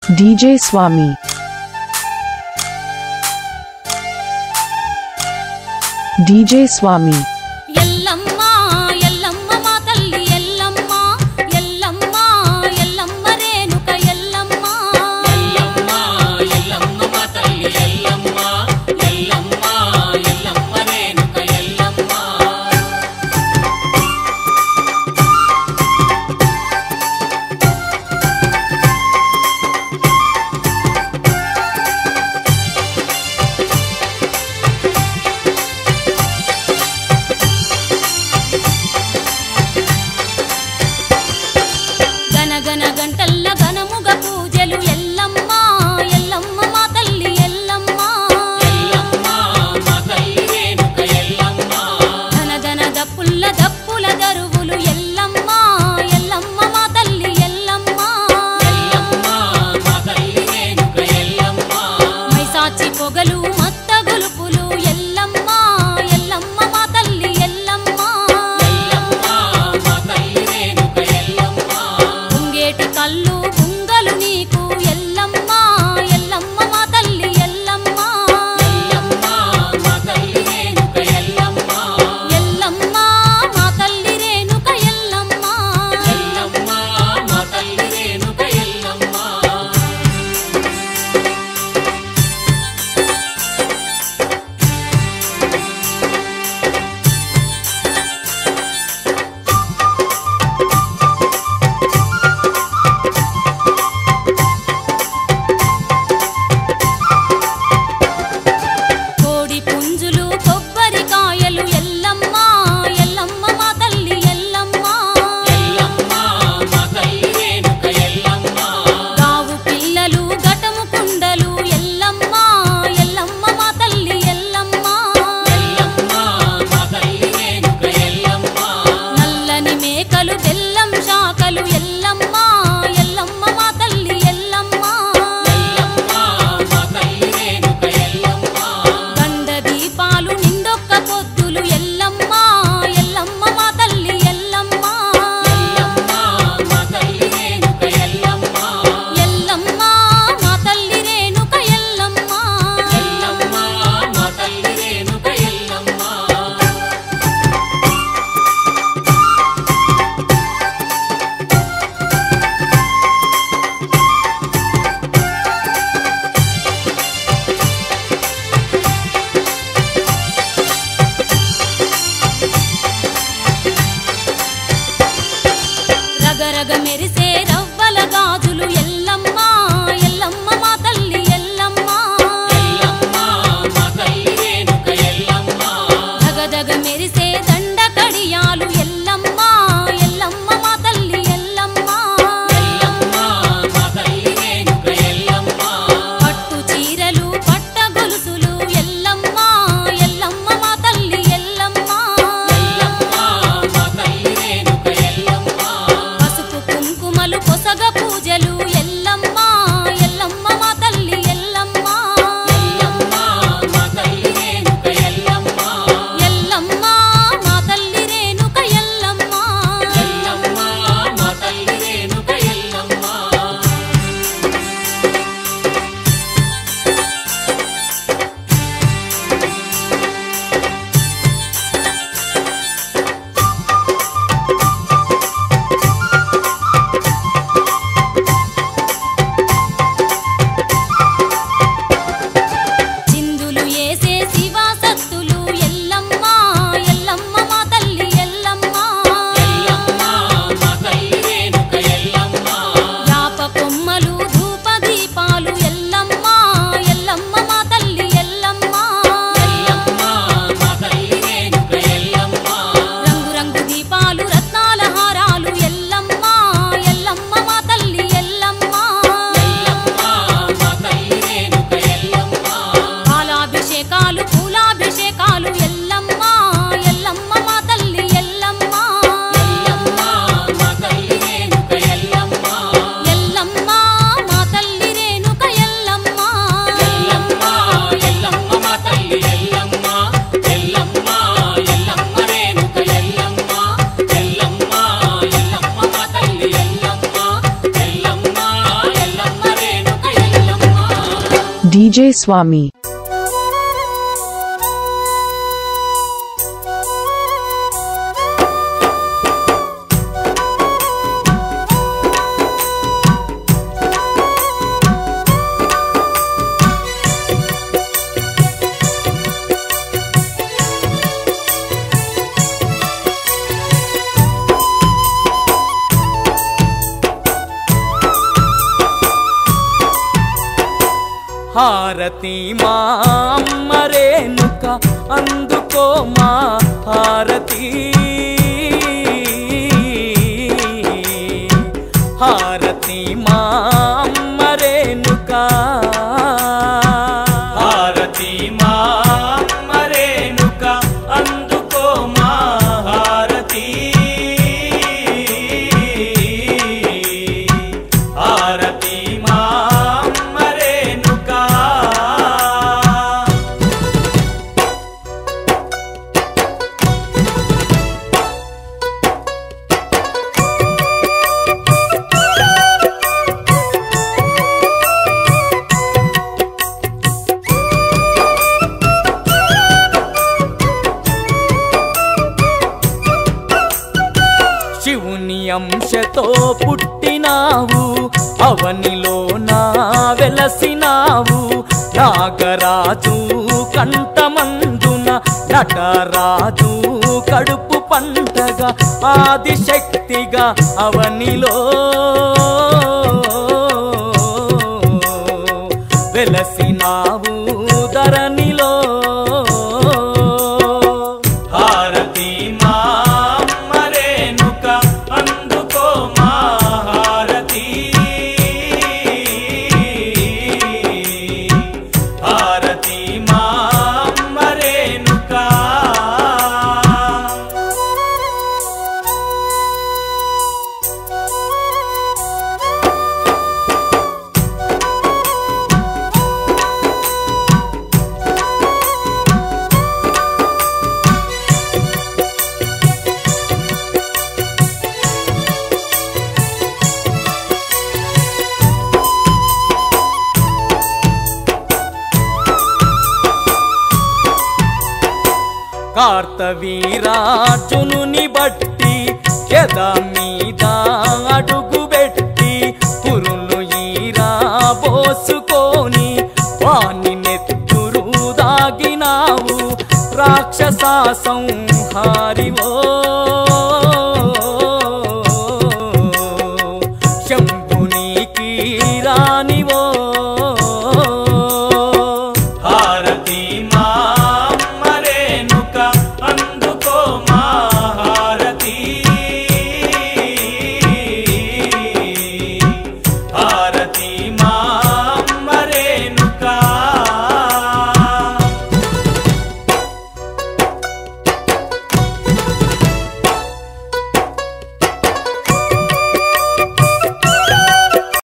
DJ Swami. DJ Swami. Yellamma Yellamma మా తల్లి ఎల్లమ్మ ఎల్లమ్మ ఎల్లమ్మ రేణుక ఎల్లమ్మ ఎల్లమ్మ ఎల్లమ్మ మా తల్లి ఎల్లమ్మ ఎల్లమ్మ ఎల్లమ్మ రేణుక ఎల్లమ్మ DJ Swami. హారతి మా అమ్మ రేణుక అందుకో మా హారతి హారతి మా అమ్మ రేణుక హారతి మా అమ్మ రేణుక అందుకో మా హారతి హారతి మా అమ్మ రేణుక శివుని అంశతో పుట్టినావు అవనిలో నా వెలసినావు నాగరాజు కంఠమందున నటరాజు కడుపు పంటగా ఆదిశక్తిగా అవనిలో వెలసినావు ధరణిలో హారతి మా అమ్మ రేణుక అందుకో మా హారతి హారతి మా అమ్మ రేణుక కార్తవీరాజునుని బట్టి ఎద మీద అడుగు పెట్టి పురులు ఈరా పోసుకొని వాణి నెత్తురు దాగినావు రాక్షస సంహారివో